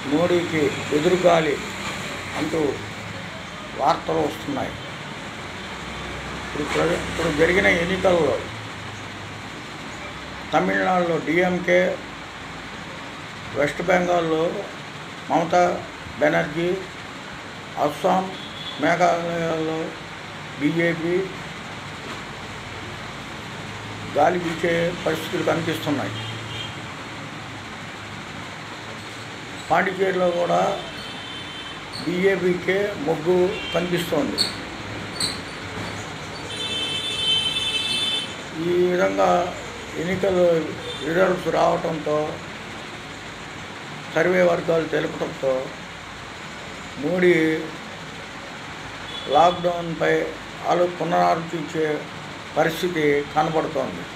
మోడీకి ఎదురుగాలి అంటూ వార్తలు వస్తున్నాయి ఇప్పుడు ప్ర- ఇప్పుడు జరిగిన ఎన్నికల్లో తమిళనాడులో డిఎంకే వెస్ట్ బెంగాల్లో మమతా బెనర్జీ అస్సాం మేఘాలయాల్లో బీజేపీ గాలి వీచే పరిస్థితులు కనిపిస్తున్నాయి పాండిచేరిలో కూడా బీజేపీకే మొగ్గు కనిపిస్తోంది ఈ విధంగా ఎన్నికలు రిజల్ట్స్ రావడంతో సర్వే వర్గాలు తెలపడంతో మోడీ లాక్డౌన్పై ఆలో పునరాలోచించే పరిస్థితి కనబడుతోంది